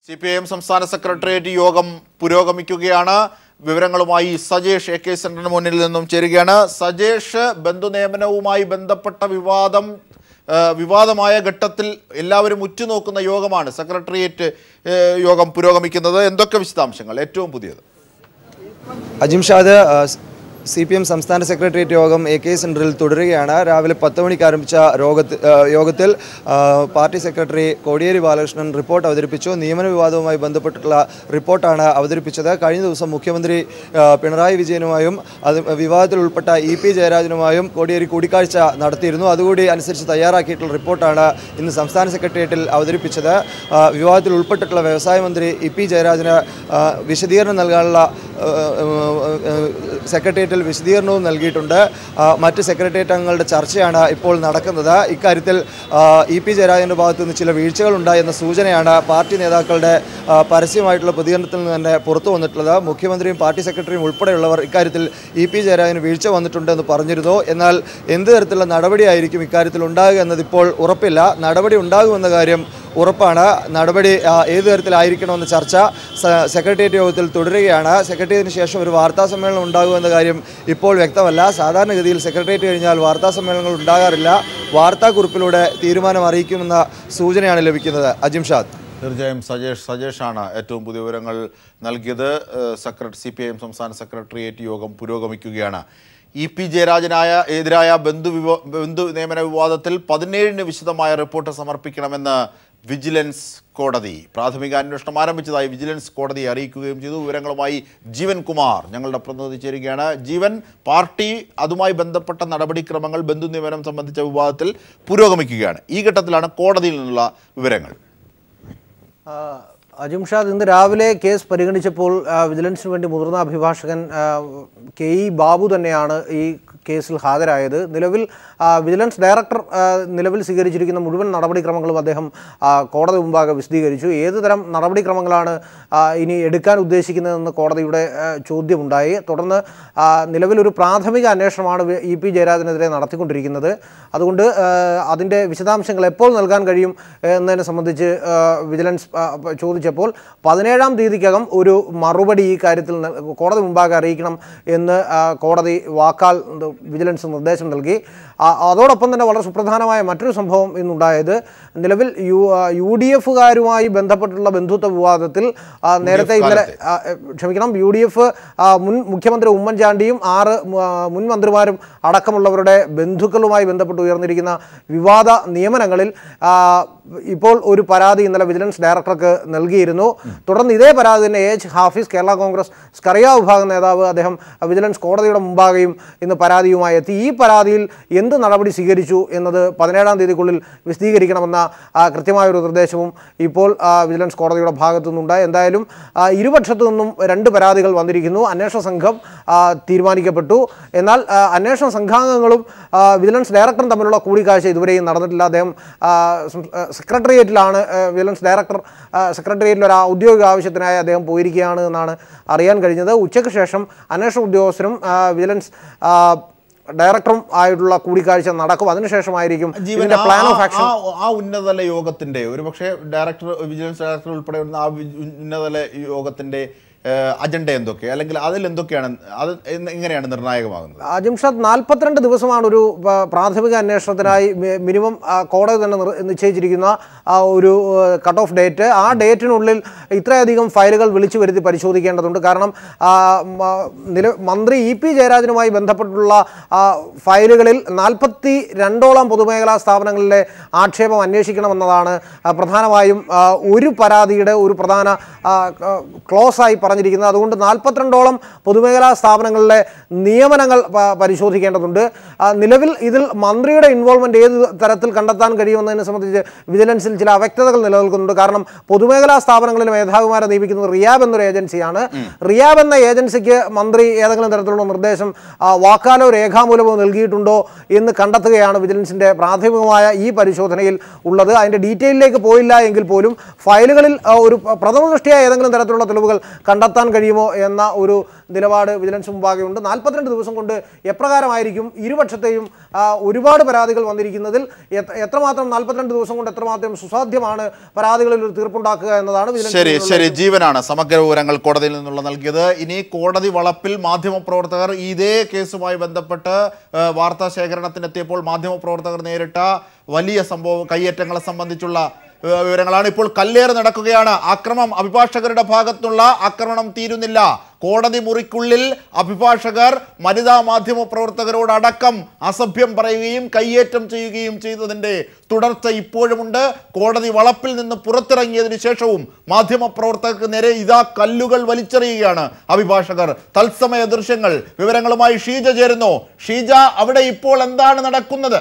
C P I M സംസ്ഥാന secretariat യോഗം പുരോഗമിക്കുകയാണ് വിവരങ്ങളുമായി സജേഷ് എ കെ സെന്ററിന് മുന്നിൽ നിന്നും ചേരുകയാണ് സജേഷ് ബന്ധുനിയമനവുമായി ബന്ധപ്പെട്ട വിവാദം ആ, വിവാദമായ ഘട്ടത്തിൽ എല്ലാവരും ഉറ്റുനോക്കുന്ന യോഗമാണ് സെക്രട്ടേറിയറ്റ് ഏ, യോഗം പുരോഗമിക്കുന്നത് എന്തൊക്കെ വിശദാംശങ്ങൾ ഏറ്റവും പുതിയത് അജിംഷാദ് സി പി എം സംസ്ഥാന സെക്രട്ടേറിയറ്റ് യോഗം എ കെ സെൻറ്ററിൽ തുടരുകയാണ് രാവിലെ പത്ത് മണിക്ക് ആരംഭിച്ച രോഗത്തി- ആ, യോഗത്തിൽ ആ, party secretary Kodiyeri Balakrishnan report അവതരിപ്പിച്ചു നിയമന വിവാദവുമായി ബന്ധപ്പെട്ടിട്ടുള്ള റിപ്പോർട്ടാണ് അവതരിപ്പിച്ചത് കഴിഞ്ഞ ദിവസം മുഖ്യമന്ത്രി ആ, പിണറായി വിജയനുമായും അത് വിവാദത്തിൽ ഉൾപ്പെട്ട ഇ പി ജയരാജനുമായും കോടിയേരി കൂടിക്കാഴ്ച നടത്തിയിരുന്നു അതുകൂടി അനുസരിച്ച് തയ്യാറാക്കിയിട്ടുള്ള റിപ്പോർട്ടാണ് ഇന്ന് സംസ്ഥാന സെക്രട്ടേറിയറ്റിൽ അവതരിപ്പിച്ചത് ആ, വിവാദത്തിൽ ഉൾപ്പെട്ടിട്ടുള്ള വ്യവസായ മന്ത്രി ഇ പി ജയരാജന് ആ, വിശദീകരണം നൽകാനുള്ള ആ, ആ, ആ, സെക്രട്ടേറിയറ്റിൽ വിശദീകരണവും നൽകിയിട്ടുണ്ട് ആ, മറ്റ് സെക്രട്ടേറിയറ്റ് അംഗങ്ങളുടെ ചർച്ചയാണ് ഇപ്പോൾ നടക്കുന്നത് ഇക്കാര്യത്തിൽ ആ, ഇ പി ജയരാജൻ്റെ ഭാഗത്തു നിന്ന് ചില വീഴ്ചകളുണ്ടായി എന്ന സൂചനയാണ് പാർട്ടി നേതാക്കളുടെ ആ, പരസ്യമായിട്ടുള്ള പ്രതികരണത്തിൽ നിന്ന് തന്നെ പുറത്തു വന്നിട്ടുള്ളത് മുഖ്യമന്ത്രിയും പാർട്ടി സെക്രട്ടറിയും ഉൾപ്പെടെയുള്ളവർ ഇക്കാര്യത്തിൽ ഇ പി ജയരാജന് വീഴ്ച വന്നിട്ടുണ്ട് എന്ന് പറഞ്ഞിരുന്നു എന്നാൽ എന്ത് തരത്തിലുള്ള നടപടിയായിരിക്കും ഇക്കാര്യത്തിൽ ഉണ്ടാകുക എന്നത് ഇപ്പോൾ ഉറപ്പില്ല നടപടി ഉണ്ടാകുമെന്ന കാര്യം ഉറപ്പാണ് നടപടി ആ, ഏത് തരത്തിലായിരിക്കണമെന്ന ചർച്ച സ- സെക്രട്ടേറിയറ്റ് യോഗത്തിൽ തുടരുകയാണ് സെക്രട്ടേറിയറ്റിന് ശേഷം ഒരു വാർത്താ സമ്മേളനം ഉണ്ടാകുമെന്ന കാര്യം ഇപ്പോൾ വ്യക്തമല്ല സാധാരണഗതിയിൽ സെക്രട്ടേറിയറ്റ് കഴിഞ്ഞാൽ വാർത്താ സമ്മേളനങ്ങൾ ഉണ്ടാകാറില്ല വാർത്താക്കുറിപ്പിലൂടെ തീരുമാനം അറിയിക്കുമെന്ന സൂചനയാണ് ലഭിക്കുന്നത് അജിംഷാദ് തീർച്ചയായും സജേഷ് സജേഷാണ് ഏറ്റവും പുതിയ വിവരങ്ങൾ നൽകിയത് secretary C P I M സംസ്ഥാന സെക്രട്ടേറിയറ്റ് യോഗം പുരോഗമിക്കുകയാണ് ഇ പി ജയരാജനായ എതിരായ ബന്ധു വിവ ബന്ധു നിയമന വിവാദത്തിൽ പതിനേഴിന് വിശദമായ റിപ്പോർട്ട് സമർപ്പിക്കണമെന്ന് വിജിലൻസ് കോടതി പ്രാഥമിക അന്വേഷണം ആരംഭിച്ചതായി വിജിലൻസ് കോടതിയെ അറിയിക്കുകയും ചെയ്തു വിവരങ്ങളുമായി ജീവൻ കുമാർ ഞങ്ങളുടെ പ്രതിനിധി ചേരുകയാണ് ജീവൻ പാർട്ടി അതുമായി ബന്ധപ്പെട്ട നടപടിക്രമങ്ങൾ ബന്ധു നിയമനം സംബന്ധിച്ച വിവാദത്തിൽ പുരോഗമിക്കുകയാണ് ഈ ഘട്ടത്തിലാണ് കോടതിയിൽ നിന്നുള്ള വിവരങ്ങൾ ആ, അജിംഷാദ് ഇന്ന് രാവിലെ കേസ് പരിഗണിച്ചപ്പോൾ ആ, വിജിലൻസിന് വേണ്ടി മുതിർന്ന അഭിഭാഷകൻ ആ, കെ ഇ ബാബു തന്നെയാണ് ഈ കേസിൽ ഹാജരായത് നിലവിൽ ആ, വിജിലൻസ് ഡയറക്ടർ ആ, നിലവിൽ സ്വീകരിച്ചിരിക്കുന്ന മുഴുവൻ നടപടിക്രമങ്ങളും അദ്ദേഹം ആ, കോടതി മുമ്പാകെ വിശദീകരിച്ചു ഏത് തരം നടപടിക്രമങ്ങളാണ് ആ, ഇനി എടുക്കാൻ ഉദ്ദേശിക്കുന്നതെന്ന് കോടതിയുടെ ആ, ചോദ്യമുണ്ടായി തുടർന്ന് ആ, നിലവിലൊരു പ്രാഥമിക അന്വേഷണമാണ് വി- ഇ പി ജയരാജനെതിരെ നടത്തിക്കൊണ്ടിരിക്കുന്നത് അതുകൊണ്ട് ആ, അതിൻ്റെ വിശദാംശങ്ങൾ എപ്പോൾ നൽകാൻ കഴിയും എന്നതിനെ സംബന്ധിച്ച് ആ, വിജിലൻസ് ആ, പ- ചോദിച്ചപ്പോൾ പതിനേഴാം തീയതിക്കകം ഒരു മറുപടി ഈ കാര്യത്തിൽ നൽ- കോടതി മുമ്പാകെ അറിയിക്കണം എന്ന് ആ, കോടതി വാക്കാൽ ഇത് വിജിലൻസ് നിർദ്ദേശം നൽകി ആ, അതോടൊപ്പം തന്നെ വളരെ സുപ്രധാനമായ മറ്റൊരു സംഭവം ഇന്നുണ്ടായത് നിലവിൽ യു ആ, യു ഡി എഫുകാരുമായി ബന്ധപ്പെട്ടുള്ള ബന്ധുത്വ വിവാദത്തിൽ ആ, നേരത്തെ ഇന്നലെ ആ, എ, ക്ഷമിക്കണം യു ഡി എഫ് മുൻ മുഖ്യമന്ത്രി ഉമ്മൻചാണ്ടിയും ആറ് മു- ആ, മുൻ മന്ത്രിമാരും അടക്കമുള്ളവരുടെ ബന്ധുക്കളുമായി ബന്ധപ്പെട്ട് ഉയർന്നിരിക്കുന്ന വിവാദ നിയമനങ്ങളിൽ ആ, ഇപ്പോൾ ഒരു പരാതി ഇന്നലെ വിജിലൻസ് ഡയറക്ടർക്ക് നൽകിയിരുന്നു തുടർന്ന് ഇതേ പരാതി തന്നെ എ എച്ച് ഹാഫിസ് കേരള കോൺഗ്രസ് സ്കറിയ വിഭാഗം നേതാവ് അദ്ദേഹം വിജിലൻസ് കോടതിയുടെ മുമ്പാകെയും ഇന്ന് പരാതിയുമായി എത്തി ഈ പരാതിയിൽ എന്ത് നടപടി സ്വീകരിച്ചു എന്നത് പതിനേഴാം തീയതിക്കുള്ളിൽ വിശദീകരിക്കണമെന്ന ആ, കൃത്യമായ ഒരു നിർദ്ദേശവും ഇപ്പോൾ ആ, വിജിലൻസ് കോടതിയുടെ ഭാഗത്തു നിന്നുണ്ടായി എന്തായാലും ആ, ഇരുപക്ഷത്തു നിന്നും രണ്ട് പരാതികൾ വന്നിരിക്കുന്നു അന്വേഷണ സംഘം ആ, തീരുമാനിക്കപ്പെട്ടു എന്നാൽ ആ, അന്വേഷണ സംഘാംഗങ്ങളും ആ, വിജിലൻസ് ഡയറക്ടറും തമ്മിലുള്ള കൂടിക്കാഴ്ച ഇതുവരെയും നടന്നിട്ടില്ല അദ്ദേഹം ആ, സം- ആ, സെക്രട്ടേറിയറ്റിലാണ് ആ, വിജിലൻസ് ഡയറക്ടർ ആ, സെക്രട്ടേറിയറ്റിൽ ഒരു ഔദ്യോഗിക ആവശ്യത്തിനായി അദ്ദേഹം പോയിരിക്കുകയാണ് എന്നാണ് അറിയാൻ കഴിഞ്ഞത് ഉച്ചയ്ക്ക് ശേഷം അന്വേഷണ ഉദ്യോഗസ്ഥരും ആ, വിജിലൻസ് ആ, ഡയറക്ടറും ആയിട്ടുള്ള കൂടിക്കാഴ്ച നടക്കും അതിനുശേഷമായിരിക്കും ജീവൻ ഇതിന്റെ ആ- പ്ലാൻ ആ- ഓഫ് ആക്ഷൻ ആ- ആ ഉന്നതതല യോഗത്തിന്റെ ഒരുപക്ഷെ ഡയറക്ടർ വിജിലൻസ് ഡയറക്ടർ ഉൾപ്പെടെ വരുന്ന ആ വി- ഉന്നതതല യോഗത്തിന്റെ ഏഹ്, അജണ്ട എന്തൊക്കെ അല്ലെങ്കിൽ അതിൽ എന്തൊക്കെയാണ് അത് എന്ന് എങ്ങനെയാണ് നിർണായകമാകുന്നത് അജിംഷാദ് നാൽപ്പത്തിരണ്ട് ദിവസമാണ് ഒരു പ- പ്രാഥമിക അന്വേഷണത്തിനായി മി- മിനിമം ആ, കോടതി തന്നെ നിർ- നിശ്ചയിച്ചിരിക്കുന്ന ആ ഒരു കട്ട് ഓഫ് ഡേറ്റ് ആ ഡേറ്റിനുള്ളിൽ ഇത്രയധികം ഫയലുകൾ വിളിച്ചു വരുത്തി പരിശോധിക്കേണ്ടതുണ്ട് കാരണം ആ, മ- നില മന്ത്രി ഇ പി ജയരാജനുമായി ബന്ധപ്പെട്ടുള്ള ആ, ഫയലുകളിൽ നാൽപ്പത്തി രണ്ടോളം പൊതുമേഖലാ സ്ഥാപനങ്ങളിലെ ആക്ഷേപം അന്വേഷിക്കണമെന്നതാണ് ആ, പ്രധാനമായും ആ, ഒരു പരാതിയുടെ ഒരു പ്രധാന ക്ലോസ് ആയി പറഞ്ഞിരിക്കുന്നത് അതുകൊണ്ട് നാൽപ്പത്തിരണ്ടോളം പൊതുമേഖലാ സ്ഥാപനങ്ങളിലെ നിയമനങ്ങൾ പ- പരിശോധിക്കേണ്ടതുണ്ട് ആ, നിലവിൽ ഇതിൽ മന്ത്രിയുടെ ഇൻവോൾവ്മെന്റ് ഏത് തരത്തിൽ കണ്ടെത്താൻ കഴിയുമെന്നതിനെ സംബന്ധിച്ച് വിജിലൻസിൽ ചില അവ്യക്തതകൾ നിലനിൽക്കുന്നുണ്ട് കാരണം പൊതുമേഖലാ സ്ഥാപനങ്ങളിലെ മേധാവിമാരെ നിയമിക്കുന്നത് റിയാബ് എന്നൊരു ഏജൻസിയാണ് റിയാബ് എന്ന ഏജൻസിക്ക് മന്ത്രി ഏതെങ്കിലും തരത്തിലുള്ള നിർദ്ദേശം ആ, വാക്കാലോ രേഖാമൂലമോ നൽകിയിട്ടുണ്ടോ എന്ന് കണ്ടെത്തുകയാണ് വിജിലൻസിന്റെ പ്രാഥമികമായ ഈ പരിശോധനയിൽ ഉള്ളത് അതിന്റെ ഡീറ്റെയിലേക്ക് പോയില്ല എങ്കിൽ പോലും ഫയലുകളിൽ ആ, ഒരു പ്രഥമ ദൃഷ്ടിയ ഏതെങ്കിലും തരത്തിലുള്ള തെളിവുകൾ കണ്ടെത്താൻ കണ്ടെത്താൻ കഴിയുമോ എന്ന ഒരു നിലപാട് വിജിലൻസ് മുമ്പാകെ ഉണ്ട് നാൽപ്പത്തിരണ്ട് ദിവസം കൊണ്ട് എപ്രകാരമായിരിക്കും ഇരുപക്ഷത്തെയും ആ, ഒരുപാട് പരാതികൾ വന്നിരിക്കുന്നതിൽ എത്ര- എത്രമാത്രം നാൽപ്പത്തിരണ്ട് ദിവസം കൊണ്ട് എത്രമാത്രം സുസാധ്യമാണ് പരാതികളിൽ ഒരു തീർപ്പുണ്ടാക്കുക എന്നതാണ് വിജിലൻസ് ശരി മുന്നിലുള്ള ശരി ജീവനാണ് സമഗ്ര വിവരങ്ങൾ കോടതിയിൽ നിന്നുള്ള നൽകിയത് ഇനി കോടതി വളപ്പിൽ മാധ്യമപ്രവർത്തകർ ഇതേ കേസുമായി ബന്ധപ്പെട്ട് ഏഹ്, വാർത്താ ശേഖരണത്തിനെത്തിയപ്പോൾ മാധ്യമപ്രവർത്തകർ നേരിട്ട വലിയ സംഭവം കയ്യേറ്റങ്ങളെ സംബന്ധിച്ചുള്ള ഏഹ്, വിവരങ്ങളാണ് ഇപ്പോൾ കല്ലേറ് നടക്കുകയാണ് ആക്രമം അഭിഭാഷകരുടെ ഭാഗത്തുള്ള ആക്രമണം തീരുന്നില്ല കോടതി മുറിക്കുള്ളിൽ അഭിഭാഷകർ വനിതാ മാധ്യമ പ്രവർത്തകരോടടക്കം അസഭ്യം പറയുകയും കയ്യേറ്റം ചെയ്യുകയും ചെയ്തതിന്റെ തുടർച്ച ഇപ്പോഴുമുണ്ട് കോടതി വളപ്പിൽ നിന്ന് പുറത്തിറങ്ങിയതിനു ശേഷവും മാധ്യമ പ്രവർത്തകർക്ക് നേരെ ഇതാ കല്ലുകൾ വലിച്ചെറിയുകയാണ് അഭിഭാഷകർ തത്സമയ ദൃശ്യങ്ങൾ വിവരങ്ങളുമായി ഷീജ ചേരുന്നു ഷീജ അവിടെ ഇപ്പോൾ എന്താണ് നടക്കുന്നത്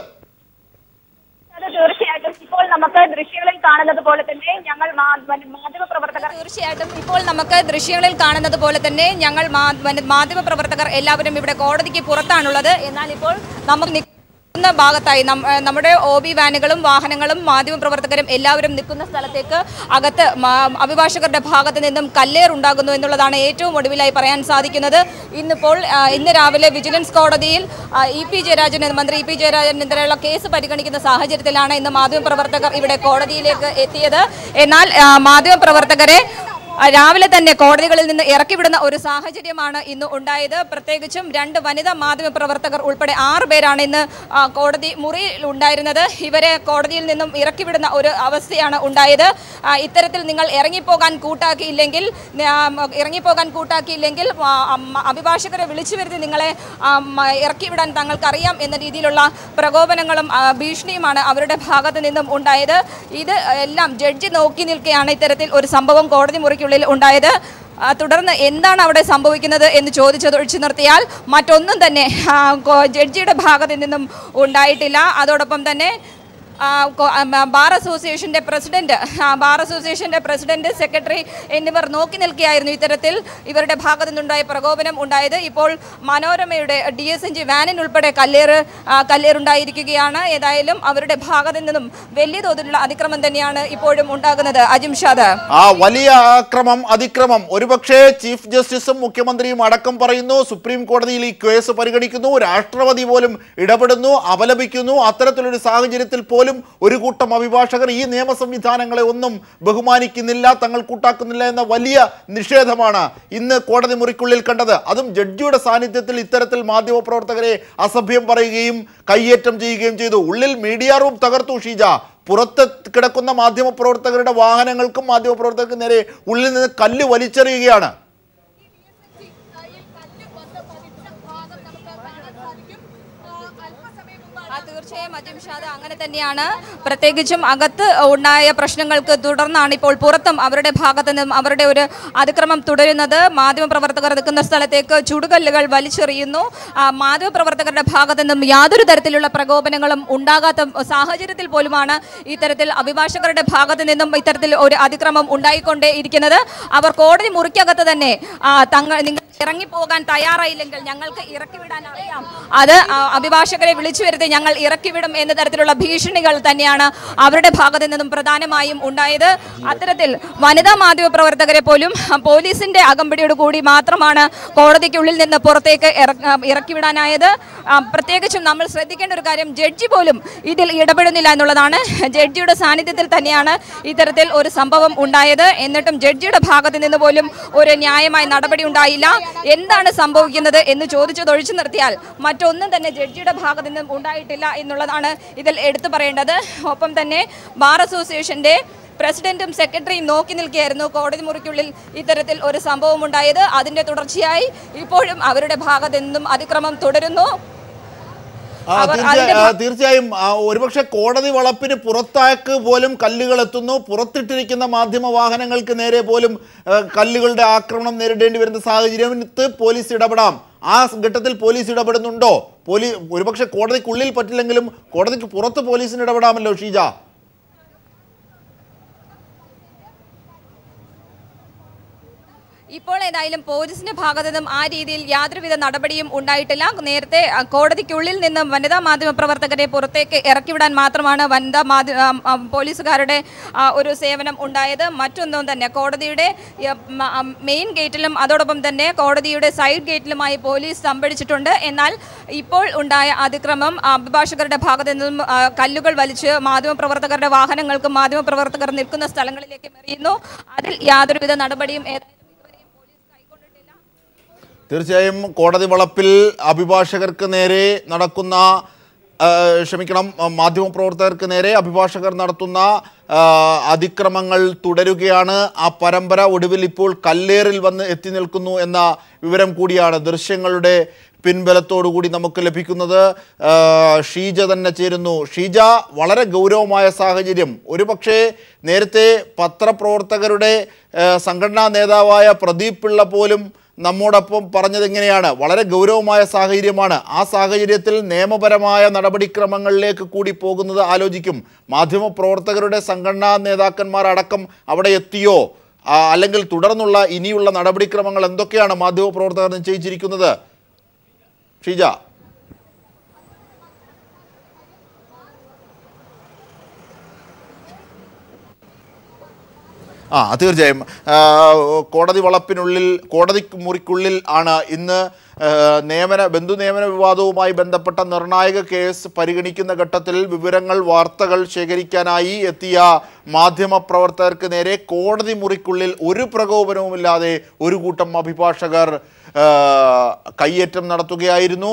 അത് തീർച്ചയായിട്ടും ഇപ്പോൾ നമുക്ക് ദൃശ്യങ്ങളിൽ കാണുന്നത് പോലെ തന്നെ ഞങ്ങൾ മാധ്യമ പ്രവർത്തകർ തീർച്ചയായിട്ടും ഇപ്പോൾ നമുക്ക് ദൃശ്യങ്ങളിൽ കാണുന്നത് പോലെ തന്നെ ഞങ്ങൾ മാധ്യമ പ്രവർത്തകർ എല്ലാവരും ഇവിടെ കോടതിക്ക് പുറത്താണുള്ളത് എന്നാൽ ഇപ്പോൾ നമുക്ക് നിൽക്കുന്ന ഭാഗത്തായി നം- ഏഹ് നമ്മുടെ ഒ ബി വാനുകളും വാഹനങ്ങളും മാധ്യമപ്രവർത്തകരും എല്ലാവരും നിൽക്കുന്ന സ്ഥലത്തേക്ക് അകത്ത് മാ- അഭിഭാഷകരുടെ ഭാഗത്ത് നിന്നും കല്ലേറുണ്ടാകുന്നു എന്നുള്ളതാണ് ഏറ്റവും ഒടുവിലായി പറയാൻ സാധിക്കുന്നത് ഇന്നിപ്പോൾ ആ, ഇന്ന് രാവിലെ വിജിലൻസ് കോടതിയിൽ ആ, ഇ പി ജയരാജൻ മന്ത്രി ഇ പി ജയരാജനെതിരെയുള്ള കേസ് പരിഗണിക്കുന്ന സാഹചര്യത്തിലാണ് ഇന്ന് മാധ്യമപ്രവർത്തകർ ഇവിടെ കോടതിയിലേക്ക് എത്തിയത് എന്നാൽ ആ, മാധ്യമപ്രവർത്തകരെ ആ, രാവിലെ തന്നെ കോടതികളിൽ നിന്ന് ഇറക്കിവിടുന്ന ഒരു സാഹചര്യമാണ് ഇന്ന് ഉണ്ടായത് പ്രത്യേകിച്ചും രണ്ട് വനിതാ മാധ്യമ പ്രവർത്തകർ ഉൾപ്പെടെ ആറ് പേരാണ് ഇന്ന് ആ, കോടതി മുറിയിൽ ഉണ്ടായിരുന്നത് ഇവരെ കോടതിയിൽ നിന്നും ഇറക്കിവിടുന്ന ഒരു അവസ്ഥയാണ് ഉണ്ടായത് ആ, ഇത്തരത്തിൽ നിങ്ങൾ ഇറങ്ങിപ്പോകാൻ കൂട്ടാക്കിയില്ലെങ്കിൽ ആ, ഇറങ്ങിപ്പോകാൻ കൂട്ടാക്കിയില്ലെങ്കിൽ ആ, അമ്മ- അഭിഭാഷകരെ വിളിച്ചു വരുത്തി നിങ്ങളെ ആ, മ- ഇറക്കിവിടാൻ തങ്ങൾക്കറിയാം എന്ന രീതിയിലുള്ള പ്രകോപനങ്ങളും ആ, ഭീഷണിയുമാണ് അവരുടെ ഭാഗത്ത് നിന്നും ഉണ്ടായത് ഇത് എല്ലാം ജഡ്ജി നോക്കി നിൽക്കുകയാണ് ഇത്തരത്തിൽ ഒരു സംഭവം കോടതി മുറിക്കുള്ളിൽ ഉണ്ടായത് ആ, തുടർന്ന് എന്താണ് അവിടെ സംഭവിക്കുന്നത് എന്ന് ചോദിച്ചത് ഒഴിച്ചു നിർത്തിയാൽ മറ്റൊന്നും തന്നെ ആ, കോ- ജഡ്ജിയുടെ ഭാഗത്ത് നിന്നും ഉണ്ടായിട്ടില്ല അതോടൊപ്പം തന്നെ ആ, കൊ- ആ, മ- ബാർ അസോസിയേഷന്റെ പ്രസിഡന്റ് ആ, ബാർ അസോസിയേഷന്റെ പ്രസിഡന്റ് സെക്രട്ടറി എന്നിവർ നോക്കി നിൽക്കുകയായിരുന്നു ഇത്തരത്തിൽ ഇവരുടെ ഭാഗത്തു നിന്നുണ്ടായ പ്രകോപനം ഉണ്ടായത് ഇപ്പോൾ മനോരമയുടെ ഡി എസ് എൻ ജി വാനിനുൾപ്പെടെ കല്ലേറ് ആ, കല്ലേറുണ്ടായിരിക്കുകയാണ് ഏതായാലും അവരുടെ ഭാഗത്തു നിന്നും വലിയ തോതിലുള്ള അതിക്രമം തന്നെയാണ് ഇപ്പോഴും ഉണ്ടാകുന്നത് അജിംഷാദ് ആ വലിയ ആക്രമം അതിക്രമം ഒരുപക്ഷെ ചീഫ് ജസ്റ്റിസും മുഖ്യമന്ത്രിയും അടക്കം പറയുന്നു സുപ്രീം കോടതിയിൽ ഈ കേസ് പരിഗണിക്കുന്നു രാഷ്ട്രപതി പോലും ഇടപെടുന്നു അപലപിക്കുന്നു അത്തരത്തിലൊരു സാഹചര്യത്തിൽ പോലും ഒരു കൂട്ടം അഭിഭാഷകർ ഈ നിയമ സംവിധാനങ്ങളെ ഒന്നും ബഹുമാനിക്കുന്നില്ല തങ്ങൾ കൂട്ടാക്കുന്നില്ല എന്ന വലിയ നിഷേധമാണ് ഇന്ന് കോടതി മുറിക്കുള്ളിൽ കണ്ടത് അതും ജഡ്ജിയുടെ സാന്നിധ്യത്തിൽ ഇത്തരത്തിൽ മാധ്യമപ്രവർത്തകരെ അസഭ്യം പറയുകയും കയ്യേറ്റം ചെയ്യുകയും ചെയ്തു ഉള്ളിൽ മീഡിയ റൂം തകർത്തു ഷീജ പുറത്ത് കിടക്കുന്ന മാധ്യമപ്രവർത്തകരുടെ വാഹനങ്ങൾക്കും മാധ്യമപ്രവർത്തകർക്കും നേരെ ഉള്ളിൽ നിന്ന് കല്ല് വലിച്ചെറിയുകയാണ് ആ, തീർച്ചയായും അജിംഷാദ് അങ്ങനെ തന്നെയാണ് പ്രത്യേകിച്ചും അകത്ത് ഉണ്ടായ പ്രശ്നങ്ങൾക്ക് തുടർന്നാണ് ഇപ്പോൾ പുറത്തും അവരുടെ ഭാഗത്തു നിന്നും അവരുടെ ഒരു അതിക്രമം തുടരുന്നത് മാധ്യമപ്രവർത്തകർ നിൽക്കുന്ന സ്ഥലത്തേക്ക് ചുടുകല്ലുകൾ വലിച്ചെറിയുന്നു ആ, മാധ്യമപ്രവർത്തകരുടെ ഭാഗത്തു നിന്നും യാതൊരു തരത്തിലുള്ള പ്രകോപനങ്ങളും ഉണ്ടാകാത്ത സാഹചര്യത്തിൽ പോലുമാണ് ഇത്തരത്തിൽ അഭിഭാഷകരുടെ ഭാഗത്തു നിന്നും ഇത്തരത്തിൽ ഒരു അതിക്രമം ഉണ്ടായിക്കൊണ്ടേ ഇരിക്കുന്നത് അവർ കോടതി മുറിക്കകത്ത് തന്നെ ആ, തങ്ങൾ നിങ്ങൾ ഇറങ്ങിപ്പോകാൻ തയ്യാറായില്ലെങ്കിൽ ഞങ്ങൾക്ക് ഇറക്കിവിടാൻ അറിയാം അത് ആ, അഭിഭാഷകരെ വിളിച്ചു വരുത്തി ഞങ്ങൾ ഇറക്കിവിടും എന്ന തരത്തിലുള്ള ഭീഷണികൾ തന്നെയാണ് അവരുടെ ഭാഗത്തു നിന്നും പ്രധാനമായും ഉണ്ടായത് അത്തരത്തിൽ വനിതാ മാധ്യമ പ്രവർത്തകരെ പോലും ആ, പോലീസിന്റെ അകമ്പടിയോട് കൂടി മാത്രമാണ് കോടതിക്കുള്ളിൽ നിന്ന് പുറത്തേക്ക് ഇറ- ആ, ഇറക്കിവിടാനായത് ആ, പ്രത്യേകിച്ചും നമ്മൾ ശ്രദ്ധിക്കേണ്ട ഒരു കാര്യം ജഡ്ജി പോലും ഇതിൽ ഇടപെടുന്നില്ല എന്നുള്ളതാണ് ജഡ്ജിയുടെ സാന്നിധ്യത്തിൽ തന്നെയാണ് ഇത്തരത്തിൽ ഒരു സംഭവം ഉണ്ടായത് എന്നിട്ടും ജഡ്ജിയുടെ ഭാഗത്ത് നിന്ന് പോലും ഒരു ന്യായമായ നടപടി ഉണ്ടായില്ല എന്താണ് സംഭവിക്കുന്നത് എന്ന് ചോദിച്ചതൊഴിച്ചു നിർത്തിയാൽ മറ്റൊന്നും തന്നെ ജഡ്ജിയുടെ ഭാഗത്ത് നിന്നും ഉണ്ടായിട്ടില്ല എന്നുള്ളതാണ് ഇതിൽ എടുത്തു പറയേണ്ടത് ഒപ്പം തന്നെ ബാർ അസോസിയേഷന്റെ പ്രസിഡന്റും സെക്രട്ടറിയും നോക്കി നിൽക്കുകയായിരുന്നു കോടതി മുറിക്കുള്ളിൽ ഇത്തരത്തിൽ ഒരു സംഭവം ഉണ്ടായത് അതിന്റെ തുടർച്ചയായി ഇപ്പോഴും അവരുടെ ഭാഗത്ത് നിന്നും അതിക്രമം തുടരുന്നു ആ, അവർ തീർച്ചയാ- അതിന്റെ ആ, തീർച്ചയായും ആ, ഒരുപക്ഷെ കോടതി വളപ്പിന് പുറത്താക്ക് പോലും കല്ലുകൾ എത്തുന്നു പുറത്തിട്ടിരിക്കുന്ന മാധ്യമ വാഹനങ്ങൾക്ക് നേരെ പോലും ആ, കല്ലുകളുടെ ആക്രമണം നേരിടേണ്ടി വരുന്ന സാഹചര്യത്ത് പോലീസ് ഇടപെടാം ആ ഘട്ടത്തിൽ പോലീസ് ഇടപെടുന്നുണ്ടോ പോലീസ് ഒരുപക്ഷെ കോടതിക്കുള്ളിൽ പറ്റില്ലെങ്കിലും കോടതിക്ക് പുറത്ത് പോലീസിന് ഇടപെടാമല്ലോ ഷീജ ഇപ്പോൾ ഏതായാലും പോലീസിന്റെ ഭാഗത്തു നിന്നും ആ രീതിയിൽ യാതൊരുവിധ നടപടിയും ഉണ്ടായിട്ടില്ല നേരത്തെ ആ, കോടതിക്കുള്ളിൽ നിന്നും വനിതാ മാധ്യമ പ്രവർത്തകരെ പുറത്തേക്ക് ഇറക്കിവിടാൻ മാത്രമാണ് വനിതാ മാധ്യ ആ, ആ, പോലീസുകാരുടെ ആ, ഒരു സേവനം ഉണ്ടായത് മറ്റൊന്നും തന്നെ കോടതിയുടെ ആ, മ, ആ, മെയിൻ ഗേറ്റിലും അതോടൊപ്പം തന്നെ കോടതിയുടെ സൈഡ് ഗേറ്റിലുമായി പോലീസ് സംഭരിച്ചിട്ടുണ്ട് എന്നാൽ ഇപ്പോൾ ഉണ്ടായ അതിക്രമം ആ, അഭിഭാഷകരുടെ ഭാഗത്തു നിന്നും ആ, കല്ലുകൾ വലിച്ച് മാധ്യമപ്രവർത്തകരുടെ വാഹനങ്ങൾക്ക് മാധ്യമപ്രവർത്തകർ നിൽക്കുന്ന സ്ഥലങ്ങളിലേക്ക് എറിയുന്നു അതിൽ യാതൊരുവിധ നടപടിയും ഏതായാലും ഇതുവരെയും പോലീസ് കൈക്കൊണ്ടിട്ടില്ല തീർച്ചയായും കോടതി വളപ്പിൽ അഭിഭാഷകർക്ക് നേരെ നടക്കുന്ന ആ, ക്ഷമിക്കണം ആ, മാധ്യമപ്രവർത്തകർക്ക് നേരെ അഭിഭാഷകർ നടത്തുന്ന ആ, അതിക്രമങ്ങൾ തുടരുകയാണ് ആ പരമ്പര ഒടുവിൽ ഇപ്പോൾ കല്ലേറിൽ വന്ന് എത്തി നിൽക്കുന്നു എന്ന വിവരം കൂടിയാണ് ദൃശ്യങ്ങളുടെ പിൻബലത്തോടുകൂടി നമുക്ക് ലഭിക്കുന്നത് ആ, ഷീജ തന്നെ ചേരുന്നു ഷീജ വളരെ ഗൗരവമായ സാഹചര്യം ഒരുപക്ഷെ നേരത്തെ പത്രപ്രവർത്തകരുടെ ആ, സംഘടനാ നേതാവായ പ്രദീപ് പിള്ള പോലും നമ്മോടൊപ്പം പറഞ്ഞത് എങ്ങനെയാണ് വളരെ ഗൗരവമായ സാഹചര്യമാണ് ആ സാഹചര്യത്തിൽ നിയമപരമായ നടപടിക്രമങ്ങളിലേക്ക് കൂടി പോകുന്നത് ആലോചിക്കും മാധ്യമപ്രവർത്തകരുടെ സംഘടനാ നേതാക്കന്മാർ അടക്കം അവിടെ എത്തിയോ ആ, അല്ലെങ്കിൽ തുടർന്നുള്ള ഇനിയുള്ള നടപടിക്രമങ്ങൾ എന്തൊക്കെയാണ് മാധ്യമപ്രവർത്തകർ നിശ്ചയിച്ചിരിക്കുന്നത് ഷീജ ആ തീർച്ചയായും ആ, കോടതി വളപ്പിനുള്ളിൽ കോടതി മുറിക്കുള്ളിൽ ആണ് ഇന്ന് ആ, നിയമന ബന്ധു നിയമന വിവാദവുമായി ബന്ധപ്പെട്ട നിർണായക കേസ് പരിഗണിക്കുന്ന ഘട്ടത്തിൽ വിവരങ്ങൾ വാർത്തകൾ ശേഖരിക്കാനായി എത്തിയ മാധ്യമപ്രവർത്തകർക്ക് നേരെ കോടതി മുറിക്കുള്ളിൽ ഒരു പ്രകോപനവുമില്ലാതെ ഒരു കൂട്ടം അഭിഭാഷകർ ആ, കയ്യേറ്റം നടത്തുകയായിരുന്നു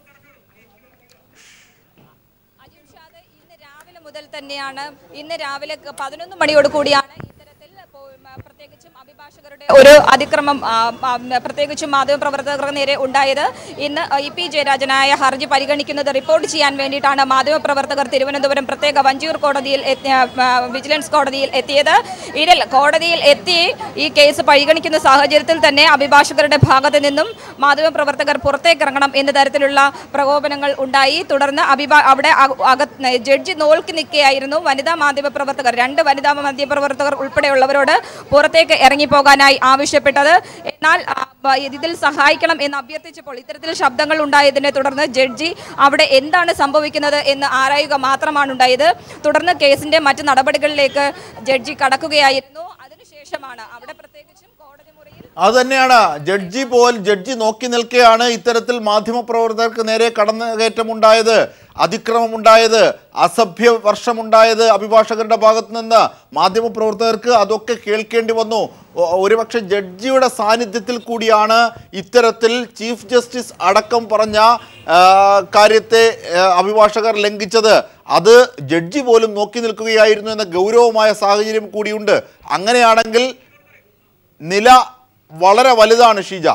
അജിംഷാദ് ഇന്ന് രാവിലെ മുതൽ തന്നെയാണ് ഇന്ന് രാവിലെ ക- പതിനൊന്ന് മണിയോട് കൂടിയാണ് ഇത്തരത്തിൽ പോ- മ- പ്രത്യേകിച്ചും അഭിഭാഷകരുടെ ഒരു അതിക്രമം ആ, ആ, പ്രത്യേകിച്ചും മാധ്യമപ്രവർത്തകർക്ക് നേരെ ഉണ്ടായത് ഇന്ന് ഇ പി ജയരാജനായ ഹർജി പരിഗണിക്കുന്നത് റിപ്പോർട്ട് ചെയ്യാൻ വേണ്ടിയിട്ടാണ് മാധ്യമപ്രവർത്തകർ തിരുവനന്തപുരം പ്രത്യേക വഞ്ചിയൂർ കോടതിയിൽ എത്തി- ആ, വിജിലൻസ് കോടതിയിൽ എത്തിയത് ഇതിൽ കോടതിയിൽ എത്തി ഈ കേസ് പരിഗണിക്കുന്ന സാഹചര്യത്തിൽ തന്നെ അഭിഭാഷകരുടെ ഭാഗത്ത് നിന്നും മാധ്യമപ്രവർത്തകർ പുറത്തേക്ക് ഇറങ്ങണം എന്ന തരത്തിലുള്ള പ്രകോപനങ്ങൾ ഉണ്ടായി തുടർന്ന് അഭിഭാ അവിടെ അക- അകത്ത് ജഡ്ജി നോക്കി നിൽക്കുകയായിരുന്നു വനിതാ മാധ്യമ പ്രവർത്തകർ രണ്ട് വനിതാ മാധ്യമ പ്രവർത്തകർ ഉൾപ്പെടെയുള്ളവരോട് പുറത്തേക്ക് ഇറങ്ങിപ്പോകാനായി ആവശ്യപ്പെട്ടത് എന്നാൽ ആ, ബ- ഇതിൽ സഹായിക്കണം എന്ന് അഭ്യർത്ഥിച്ചപ്പോൾ ഇത്തരത്തിൽ ശബ്ദങ്ങൾ ഉണ്ടായതിനെ തുടർന്ന് ജഡ്ജി അവിടെ എന്താണ് സംഭവിക്കുന്നത് എന്ന് ആരായുക മാത്രമാണ് ഉണ്ടായത് തുടർന്ന് കേസിന്റെ മറ്റ് നടപടികളിലേക്ക് ജഡ്ജി കടക്കുകയായിരുന്നു അതിനുശേഷമാണ് അവിടെ പ്രത്യേകിച്ചും കോടതി മുറിയിൽ അത് തന്നെയാണ് ജഡ്ജി പോൽ ജഡ്ജി നോക്കി നിൽക്കെയാണ് ഇത്തരത്തിൽ മാധ്യമപ്രവർത്തകർക്ക് നേരെ കടന്നുകയറ്റമുണ്ടായത് അതിക്രമമുണ്ടായത് അസഭ്യ വർഷമുണ്ടായത് അഭിഭാഷകരുടെ ഭാഗത്ത് നിന്ന് മാധ്യമപ്രവർത്തകർക്ക് അതൊക്കെ കേൾക്കേണ്ടി വന്നു ഒ- ഒരുപക്ഷെ ജഡ്ജിയുടെ സാന്നിധ്യത്തിൽ കൂടിയാണ് ഇത്തരത്തിൽ ചീഫ് ജസ്റ്റിസ് അടക്കം പറഞ്ഞ ആ, കാര്യത്തെ ആ, അഭിഭാഷകർ ലംഘിച്ചത് അത് ജഡ്ജി പോലും നോക്കി നിൽക്കുകയായിരുന്നു എന്ന ഗൗരവമായ സാഹചര്യം കൂടിയുണ്ട് അങ്ങനെയാണെങ്കിൽ നില വളരെ വലുതാണ് ഷീജ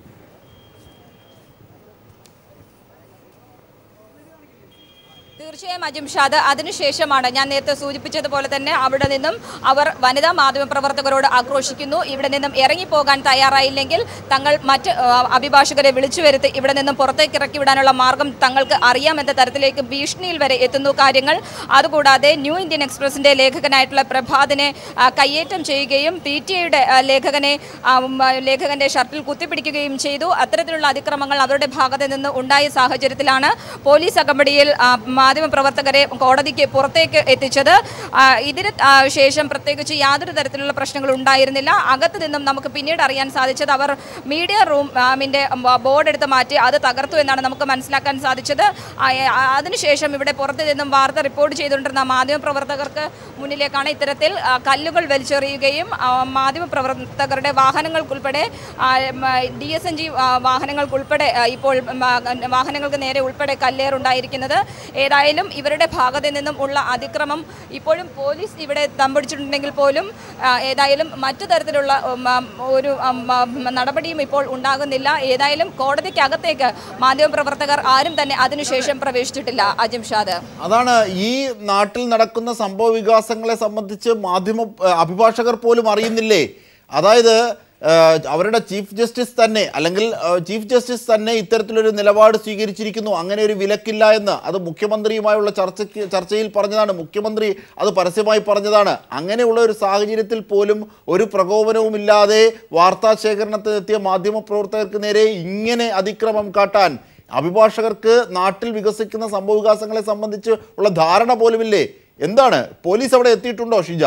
തീർച്ചയായും അജിംഷാദ് അതിനുശേഷമാണ് ഞാൻ നേരത്തെ സൂചിപ്പിച്ചതുപോലെ തന്നെ അവിടെ നിന്നും അവർ വനിതാ മാധ്യമ പ്രവർത്തകരോട് ആക്രോശിക്കുന്നു ഇവിടെ നിന്നും ഇറങ്ങിപ്പോകാൻ തയ്യാറായില്ലെങ്കിൽ തങ്ങൾ മറ്റ് ആ, അഭിഭാഷകരെ വിളിച്ചു വരുത്തി ഇവിടെ നിന്നും പുറത്തേക്ക് ഇറക്കി വിടാനുള്ള മാർഗം തങ്ങൾക്ക് അറിയാമെന്ന തരത്തിലേക്ക് ഭീഷണിയിൽ വരെ എത്തുന്നു കാര്യങ്ങൾ അതുകൂടാതെ ന്യൂ ഇന്ത്യൻ എക്സ്പ്രസിന്റെ ലേഖകനായിട്ടുള്ള പ്രഭാതിനെ ആ, കയ്യേറ്റം ചെയ്യുകയും പി ടി ഐയുടെ ലേഖകനെ ആ, ഉം, ആ, ലേഖകന്റെ ഷർട്ടിൽ കുത്തിപ്പിടിക്കുകയും ചെയ്തു അത്തരത്തിലുള്ള അതിക്രമങ്ങൾ അവരുടെ ഭാഗത്ത് നിന്ന് ഉണ്ടായ സാഹചര്യത്തിലാണ് പോലീസ് അകമ്പടിയിൽ ആ, മാധ്യമപ്രവർത്തകരെ കോടതിക്ക് പുറത്തേക്ക് എത്തിച്ചത് ആ, ഇതിന് ആ, ശേഷം പ്രത്യേകിച്ച് യാതൊരു തരത്തിലുള്ള പ്രശ്നങ്ങൾ ഉണ്ടായിരുന്നില്ല അകത്ത് നിന്നും നമുക്ക് പിന്നീട് അറിയാൻ സാധിച്ചത് അവർ മീഡിയ റൂം ആമിൻ്റെ ബോർഡ് എടുത്ത് മാറ്റി അത് തകർത്തു എന്നാണ് നമുക്ക് മനസ്സിലാക്കാൻ സാധിച്ചത് ആ, ആ, അതിനുശേഷം ഇവിടെ പുറത്ത് നിന്നും വാർത്ത റിപ്പോർട്ട് ചെയ്തുകൊണ്ടിരുന്ന മാധ്യമപ്രവർത്തകർക്ക് മുന്നിലേക്കാണ് ഇത്തരത്തിൽ ആ, കല്ലുകൾ വലിച്ചെറിയുകയും ആ, മാധ്യമപ്രവർത്തകരുടെ വാഹനങ്ങൾക്കുൾപ്പെടെ ഡി എസ് എൻ ജി വാഹനങ്ങൾക്കുൾപ്പെടെ ആ, ഇപ്പോൾ ഉം, ആ, വാഹനങ്ങൾക്ക് നേരെ ഉൾപ്പെടെ കല്ലേറുണ്ടായിരിക്കുന്നത് ഏതായാലും ഇവരുടെ ഭാഗത്തു നിന്നും ഉള്ള അതിക്രമം ഇപ്പോഴും പോലീസ് ഇവിടെ തമ്പടിച്ചിട്ടുണ്ടെങ്കിൽ പോലും ആ, ഏതായാലും മറ്റു തരത്തിലുള്ള ഉം, ആ, ഒരു ഉം, ആ, നടപടിയും ഇപ്പോൾ ഉണ്ടാകുന്നില്ല ഏതായാലും കോടതിക്കകത്തേക്ക് മാധ്യമപ്രവർത്തകർ ആരും തന്നെ അതിനുശേഷം പ്രവേശിച്ചിട്ടില്ല അജിംഷാദ് അതാണ് ഈ നാട്ടിൽ നടക്കുന്ന സംഭവ വികാസങ്ങളെ സംബന്ധിച്ച് മാധ്യമ ഏഹ് അഭിഭാഷകർ പോലും അറിയുന്നില്ലേ അതായത് ഏഹ്, അവരുടെ ചീഫ് ജസ്റ്റിസ് തന്നെ അല്ലെങ്കിൽ ഏഹ്, ചീഫ് ജസ്റ്റിസ് തന്നെ ഇത്തരത്തിലൊരു നിലപാട് സ്വീകരിച്ചിരിക്കുന്നു അങ്ങനെ ഒരു വിലക്കില്ല എന്ന് അത് മുഖ്യമന്ത്രിയുമായുള്ള ചർച്ചയ്ക്ക് ചർച്ചയിൽ പറഞ്ഞതാണ് മുഖ്യമന്ത്രി അത് പരസ്യമായി പറഞ്ഞതാണ് അങ്ങനെയുള്ള ഒരു സാഹചര്യത്തിൽ പോലും ഒരു പ്രകോപനവുമില്ലാതെ വാർത്താ ശേഖരണത്തിനെത്തിയ മാധ്യമപ്രവർത്തകർക്ക് നേരെ ഇങ്ങനെ അതിക്രമം കാട്ടാൻ അഭിഭാഷകർക്ക് നാട്ടിൽ വികസിക്കുന്ന സംഭവവികാസങ്ങളെ സംബന്ധിച്ച് ഉള്ള ധാരണ പോലുമില്ലേ എന്താണ് പോലീസ് അവിടെ എത്തിയിട്ടുണ്ടോ ഷിജ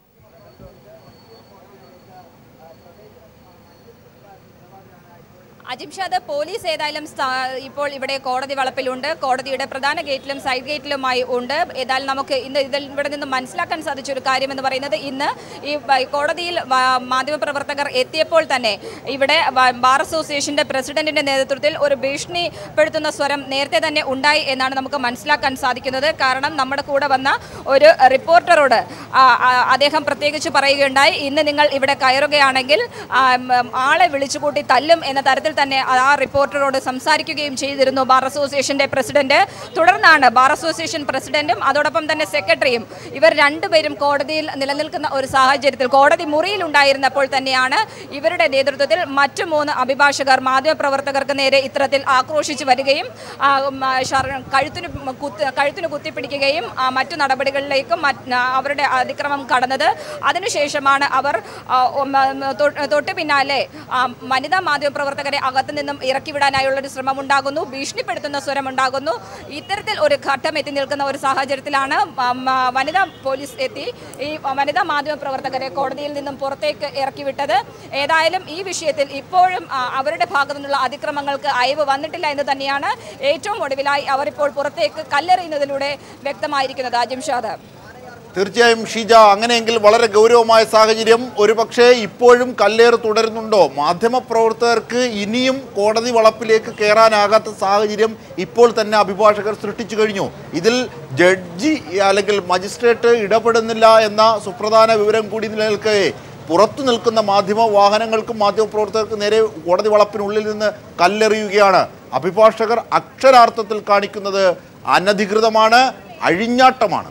അജിംഷാദ് പോലീസ് ഏതായാലും സ്ഥാ- ഇപ്പോൾ ഇവിടെ കോടതി വളപ്പിലുണ്ട് കോടതിയുടെ പ്രധാന ഗേറ്റിലും സൈഡ് ഗേറ്റിലുമായി ഉണ്ട് ഏതായാലും നമുക്ക് ഇന്ന് ഇതിൽ ഇവിടെ നിന്ന് മനസ്സിലാക്കാൻ സാധിച്ച ഒരു കാര്യം എന്ന് പറയുന്നത് ഇന്ന് ഈ വ- കോടതിയിൽ വ- മാധ്യമപ്രവർത്തകർ എത്തിയപ്പോൾ തന്നെ ഇവിടെ വ- ബാർ അസോസിയേഷന്റെ പ്രസിഡന്റിന്റെ നേതൃത്വത്തിൽ ഒരു ഭീഷണിപ്പെടുത്തുന്ന സ്വരം നേരത്തെ തന്നെ ഉണ്ടായി എന്നാണ് നമുക്ക് മനസ്സിലാക്കാൻ സാധിക്കുന്നത് കാരണം നമ്മുടെ കൂടെ വന്ന ഒരു റിപ്പോർട്ടറോട് ആ, ആ, അദ്ദേഹം പ്രത്യേകിച്ച് പറയുകയുണ്ടായി ഇന്ന് നിങ്ങൾ ഇവിടെ കയറുകയാണെങ്കിൽ ആ, ഉം, ആളെ വിളിച്ചുകൂട്ടി തല്ലും എന്ന തരത്തിൽ തന്നെ ആ റിപ്പോർട്ടറോട് സംസാരിക്കുകയും ചെയ്തിരുന്നു ബാർ അസോസിയേഷന്റെ പ്രസിഡന്റ് തുടർന്നാണ് ബാർ അസോസിയേഷൻ പ്രസിഡന്റും അതോടൊപ്പം തന്നെ സെക്രട്ടറിയും ഇവർ രണ്ടുപേരും കോടതിയിൽ നിലനിൽക്കുന്ന ഒരു സാഹചര്യത്തിൽ കോടതി മുറിയിൽ ഉണ്ടായിരുന്നപ്പോൾ തന്നെയാണ് ഇവരുടെ നേതൃത്വത്തിൽ മറ്റു മൂന്ന് അഭിഭാഷകർ മാധ്യമപ്രവർത്തകർക്ക് നേരെ ഇത്തരത്തിൽ ആക്രോശിച്ചു വരികയും ആ, ഉം, ആ, ഷർ- കഴുത്തിന് കുത്ത് കഴുത്തിന് കുത്തിപ്പിടിക്കുകയും ആ, മറ്റു നടപടികളിലേക്കും മറ്റ് ആ, അവരുടെ അതിക്രമം കടന്നത് അതിനുശേഷമാണ് അവർ ആ, ഉം, ആ, തൊ- തൊട്ട് പിന്നാലെ ആ, വനിതാ മാധ്യമപ്രവർത്തകരെ അകത്തു നിന്നും ഇറക്കിവിടാനായുള്ള ഒരു ശ്രമം ഉണ്ടാകുന്നു ഭീഷണിപ്പെടുത്തുന്ന സ്വരം ഉണ്ടാകുന്നു ഇത്തരത്തിൽ ഒരു ഘട്ടം എത്തി നിൽക്കുന്ന ഒരു സാഹചര്യത്തിലാണ് ഉം, ആ, വനിതാ പോലീസ് എത്തി ഈ വനിതാ മാധ്യമപ്രവർത്തകരെ കോടതിയിൽ നിന്നും പുറത്തേക്ക് ഇറക്കിവിട്ടത് ഏതായാലും ഈ വിഷയത്തിൽ ഇപ്പോഴും ആ, അവരുടെ ഭാഗത്തു നിന്നുള്ള അതിക്രമങ്ങൾക്ക് അയവ് വന്നിട്ടില്ല എന്ന് തന്നെയാണ് ഏറ്റവും ഒടുവിലായി അവർ ഇപ്പോൾ പുറത്തേക്ക് കല്ലെറിയുന്നതിലൂടെ വ്യക്തമായിരിക്കുന്നത് അജിംഷാദ് തീർച്ചയായും ഷീജ അങ്ങനെയെങ്കിൽ വളരെ ഗൗരവമായ സാഹചര്യം ഒരുപക്ഷെ ഇപ്പോഴും കല്ലേറ് തുടരുന്നുണ്ടോ മാധ്യമപ്രവർത്തകർക്ക് ഇനിയും കോടതി വളപ്പിലേക്ക് കയറാനാകാത്ത സാഹചര്യം ഇപ്പോൾ തന്നെ അഭിഭാഷകർ സൃഷ്ടിച്ചു കഴിഞ്ഞു ഇതിൽ ജഡ്ജി അല്ലെങ്കിൽ മജിസ്ട്രേറ്റ് ഇടപെടുന്നില്ല എന്ന സുപ്രധാന വിവരം കൂടി നിലനിൽക്കവേ പുറത്തു നിൽക്കുന്ന മാധ്യമ വാഹനങ്ങൾക്കും മാധ്യമപ്രവർത്തകർക്ക് നേരെ കോടതി വളപ്പിനുള്ളിൽ നിന്ന് കല്ലെറിയുകയാണ് അഭിഭാഷകർ അക്ഷരാർത്ഥത്തിൽ കാണിക്കുന്നത് അനധികൃതമാണ് അഴിഞ്ഞാട്ടമാണ്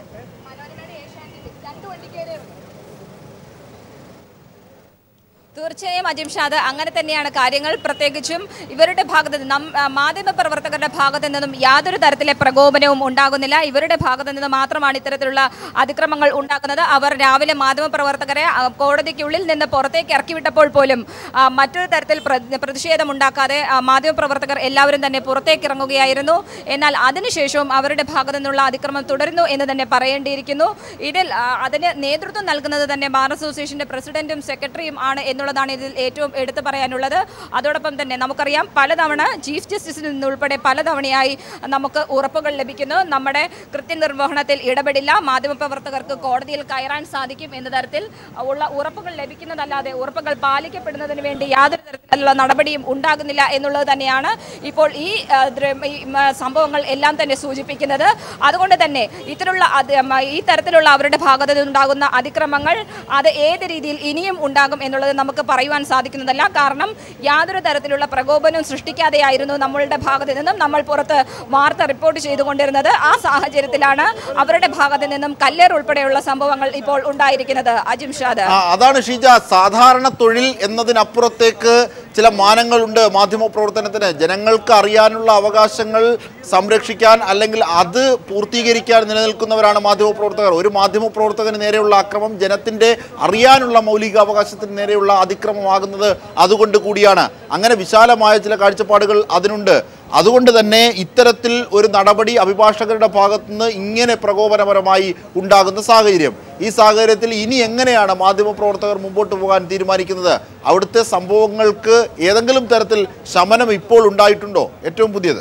തീർച്ചയായും അജിംഷാദ് അങ്ങനെ തന്നെയാണ് കാര്യങ്ങൾ പ്രത്യേകിച്ചും ഇവരുടെ ഭാഗത്ത് നിന്നും മാധ്യമ പ്രവർത്തകരുടെ ഭാഗത്ത് നിന്നും യാതൊരു തരത്തിലെ പ്രകോപനവും ഉണ്ടാകുന്നില്ല ഇവരുടെ ഭാഗത്ത് നിന്ന് മാത്രമാണ് ഇത്തരത്തിലുള്ള അതിക്രമങ്ങൾ ഉണ്ടാക്കുന്നത് അവർ രാവിലെ മാധ്യമ പ്രവർത്തകരെ ആ, കോടതിക്കുള്ളിൽ നിന്ന് പുറത്തേക്ക് ഇറക്കിവിട്ടപ്പോൾ പോലും ആ, മറ്റൊരു തരത്തിൽ പ്ര- പ്രതിഷേധം ഉണ്ടാക്കാതെ ആ, മാധ്യമ പ്രവർത്തകർ എല്ലാവരും തന്നെ പുറത്തേക്ക് ഇറങ്ങുകയായിരുന്നു എന്നാൽ അതിനുശേഷവും അവരുടെ ഭാഗത്തു നിന്നുള്ള അതിക്രമം തുടരുന്നു എന്ന് തന്നെ പറയേണ്ടിയിരിക്കുന്നു ഇതിൽ ആ, അതിന് നേതൃത്വം നൽകുന്നത് തന്നെ ബാർ അസോസിയേഷന്റെ പ്രസിഡന്റും സെക്രട്ടറിയും ആണ് എന്നുള്ളതാണ് ഇതിൽ ഏറ്റവും എടുത്തു പറയാനുള്ളത് അതോടൊപ്പം തന്നെ നമുക്കറിയാം പലതവണ ചീഫ് ജസ്റ്റിസിൽ നിന്നുൾപ്പെടെ പലതവണയായി നമുക്ക് ഉറപ്പുകൾ ലഭിക്കുന്നു നമ്മുടെ കൃത്യനിർവഹണത്തിൽ ഇടപെടില്ല മാധ്യമപ്രവർത്തകർക്ക് കോടതിയിൽ കയറാൻ സാധിക്കും എന്ന തരത്തിൽ ഉള്ള ഉറപ്പുകൾ ലഭിക്കുന്നതല്ലാതെ ഉറപ്പുകൾ പാലിക്കപ്പെടുന്നതിന് വേണ്ടി യാതൊരു തരത്തിലുള്ള നടപടിയും ഉണ്ടാകുന്നില്ല എന്നുള്ളത് തന്നെയാണ് ഇപ്പോൾ ഈ ആ, ദ്ര- ഈ, മ, സംഭവങ്ങൾ എല്ലാം തന്നെ സൂചിപ്പിക്കുന്നത് അതുകൊണ്ട് തന്നെ ഇത്തരമുള്ള അത് മ, ഈ തരത്തിലുള്ള അവരുടെ ഭാഗത്ത് നിന്നുണ്ടാകുന്ന അതിക്രമങ്ങൾ അത് ഏത് രീതിയിൽ ഇനിയും ഉണ്ടാകും എന്നുള്ളത് നമുക്ക് പറയുവാൻ സാധിക്കുന്നതല്ല കാരണം യാതൊരു തരത്തിലുള്ള പ്രകോപനവും സൃഷ്ടിക്കാതെയായിരുന്നു നമ്മളുടെ ഭാഗത്ത് നിന്നും നമ്മൾ പുറത്ത് വാർത്ത റിപ്പോർട്ട് ചെയ്തുകൊണ്ടിരുന്നത് ആ സാഹചര്യത്തിലാണ് അവരുടെ ഭാഗത്ത് നിന്നും കല്ലേർ ഉൾപ്പെടെയുള്ള സംഭവങ്ങൾ ഇപ്പോൾ ഉണ്ടായിരിക്കുന്നത് അജിംഷാദ് ആ, അതാണ് ഷീജ സാധാരണ തൊഴിൽ എന്നതിനപ്പുറത്തേക്ക് ചില മാനങ്ങളുണ്ട് മാധ്യമ പ്രവർത്തനത്തിന് ജനങ്ങൾക്ക് അറിയാനുള്ള അവകാശങ്ങൾ സംരക്ഷിക്കാൻ അല്ലെങ്കിൽ അത് പൂർത്തീകരിക്കാൻ നിലനിൽക്കുന്നവരാണ് മാധ്യമ പ്രവർത്തകർ ഒരു മാധ്യമ പ്രവർത്തകന് നേരെയുള്ള അക്രമം ജനത്തിന്റെ അറിയാനുള്ള മൗലികാവകാശത്തിന് നേരെയുള്ള അതിക്രമമാകുന്നത് അതുകൊണ്ട് കൂടിയാണ് അങ്ങനെ വിശാലമായ ചില കാഴ്ചപ്പാടുകൾ അതിനുണ്ട് അതുകൊണ്ട് തന്നെ ഇത്തരത്തിൽ ഒരു നടപടി അഭിഭാഷകരുടെ ഭാഗത്തുനിന്ന് ഇങ്ങനെ പ്രകോപനപരമായി ഉണ്ടാകുന്ന സാഹചര്യം ഈ സാഹചര്യത്തിൽ ഇനി എങ്ങനെയാണ് മാധ്യമപ്രവർത്തകർ മുമ്പോട്ട് പോകാൻ തീരുമാനിക്കുന്നത് അവിടുത്തെ സംഭവങ്ങൾക്ക് ഏതെങ്കിലും തരത്തിൽ ശമനം ഇപ്പോൾ ഉണ്ടായിട്ടുണ്ടോ ഏറ്റവും പുതിയത്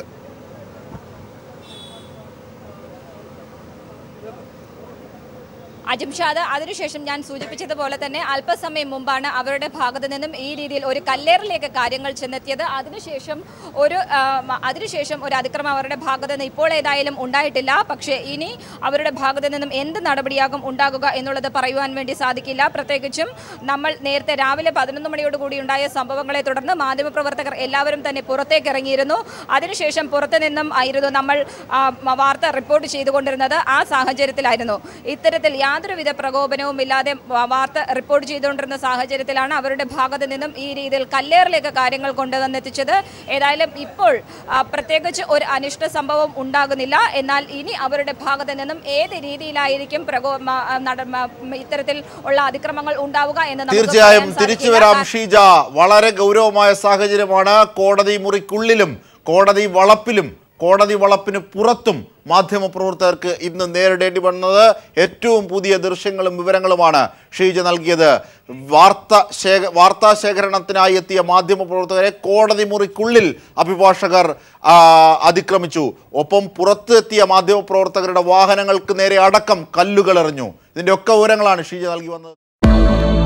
അജിംഷാദ് അതിനുശേഷം ഞാൻ സൂചിപ്പിച്ചതുപോലെ തന്നെ അല്പസമയം മുമ്പാണ് അവരുടെ ഭാഗത്ത് നിന്നും ഈ രീതിയിൽ ഒരു കല്ലേറിലേക്ക് കാര്യങ്ങൾ ചെന്നെത്തിയത് അതിനുശേഷം ഒരു ആ, മ- അതിനുശേഷം ഒരു അതിക്രമം അവരുടെ ഭാഗത്ത് നിന്ന് ഇപ്പോൾ ഏതായാലും ഉണ്ടായിട്ടില്ല പക്ഷേ ഇനി അവരുടെ ഭാഗത്ത് നിന്നും എന്ത് നടപടിയാകും ഉണ്ടാകുക എന്നുള്ളത് പറയുവാൻ വേണ്ടി സാധിക്കില്ല പ്രത്യേകിച്ചും നമ്മൾ നേരത്തെ രാവിലെ പതിനൊന്ന് മണിയോട് കൂടി ഉണ്ടായ സംഭവങ്ങളെ തുടർന്ന് മാധ്യമപ്രവർത്തകർ എല്ലാവരും തന്നെ പുറത്തേക്ക് ഇറങ്ങിയിരുന്നു അതിനുശേഷം പുറത്തു നിന്നും ആയിരുന്നു നമ്മൾ ആ, മ- വാർത്ത റിപ്പോർട്ട് ചെയ്തുകൊണ്ടിരുന്നത് ആ സാഹചര്യത്തിലായിരുന്നു ഇത്തരത്തിൽ യാതൊരു യാതൊരുവിധ പ്രകോപനവും ഇല്ലാതെ വാ- വാർത്ത റിപ്പോർട്ട് ചെയ്തുകൊണ്ടിരുന്ന സാഹചര്യത്തിലാണ് അവരുടെ ഭാഗത്ത് നിന്നും ഈ രീതിയിൽ കല്ലേറിലേക്ക് കാര്യങ്ങൾ കൊണ്ടുവന്നെത്തിച്ചത് ഏതായാലും ഇപ്പോൾ ആ, പ്രത്യേകിച്ച് ഒരു അനിഷ്ട സംഭവം ഉണ്ടാകുന്നില്ല എന്നാൽ ഇനി അവരുടെ ഭാഗത്ത് നിന്നും ഏത് രീതിയിലായിരിക്കും പ്രകോ മ- ആ, നട- മ- ഇത്തരത്തിൽ ഉള്ള അതിക്രമങ്ങൾ ഉണ്ടാവുക എന്ന് നമുക്ക് തീർച്ചയായും പറയാൻ തിരിച്ചു സാധിക്കില്ല. വരാം ഷീജ വളരെ ഗൗരവമായ സാഹചര്യമാണ് കോടതി മുറിക്കുള്ളിലും കോടതി വളപ്പിലും കോടതി വളപ്പിന് പുറത്തും മാധ്യമപ്രവർത്തകർക്ക് ഇന്ന് നേരിടേണ്ടി വന്നത് ഏറ്റവും പുതിയ ദൃശ്യങ്ങളും വിവരങ്ങളുമാണ് ഷീജ നൽകിയത് വാർത്ത ശേഖ വാർത്താ ശേഖരണത്തിനായി എത്തിയ മാധ്യമപ്രവർത്തകരെ കോടതി മുറിക്കുള്ളിൽ അഭിഭാഷകർ ആ, അതിക്രമിച്ചു ഒപ്പം പുറത്ത് എത്തിയ മാധ്യമപ്രവർത്തകരുടെ വാഹനങ്ങൾക്ക് നേരെ അടക്കം കല്ലുകൾ എറിഞ്ഞു ഇതിൻ്റെ ഒക്കെ വിവരങ്ങളാണ് ഷീജ നൽകി വന്നത്